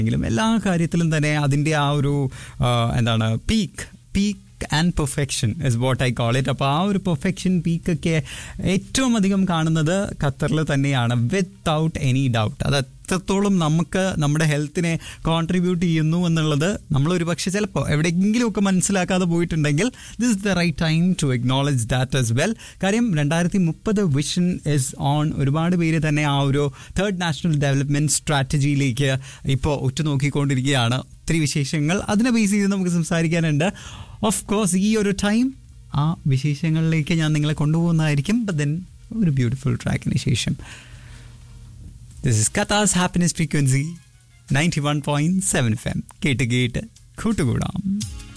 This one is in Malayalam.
എങ്കിലും എല്ലാ കാര്യത്തിലും തന്നെ അതിൻ്റെ ആ ഒരു ആ, എന്താണ് peak peak and perfection is what I call it അപ്പോൾ ആ ഒരു പെർഫെക്ഷൻ പീക്കൊക്കെ ഏറ്റവും അധികം കാണുന്നത് ഖത്തറിൽ തന്നെയാണ് വിത്തൗട്ട് എനി ഡൗട്ട് അത് എത്രത്തോളം നമുക്ക് നമ്മുടെ ഹെൽത്തിനെ കോൺട്രിബ്യൂട്ട് ചെയ്യുന്നു എന്നുള്ളത് നമ്മൾ ഒരു പക്ഷേ ചിലപ്പോൾ എവിടെയെങ്കിലുമൊക്കെ മനസ്സിലാക്കാതെ പോയിട്ടുണ്ടെങ്കിൽ this is the right time to acknowledge that as well കാര്യം രണ്ടായിരത്തി മുപ്പത് വിഷൻ ഇസ് ഓൺ ഒരുപാട് പേര് തന്നെ ആ ഒരു തേർഡ് നാഷണൽ ഡെവലപ്മെൻറ്റ് സ്ട്രാറ്റജിയിലേക്ക് ഇപ്പോൾ ഉറ്റുനോക്കിക്കൊണ്ടിരിക്കുകയാണ് ഒത്തിരി വിശേഷങ്ങൾ അതിനെ ബേസ് ചെയ്ത് നമുക്ക് സംസാരിക്കാനുണ്ട് ഓഫ് കോഴ്സ് ഈ ഒരു ടൈം ആ വിശേഷങ്ങളിലേക്ക് ഞാൻ നിങ്ങളെ കൊണ്ടുപോകുന്നതായിരിക്കും ബട്ട് ദെൻ ഒരു ബ്യൂട്ടിഫുൾ ട്രാക്കിന് ശേഷം this is Kathas happiness frequency ninety one point seven F M കേട്ട് കേട്ട് കൂട്ടുകൂടാം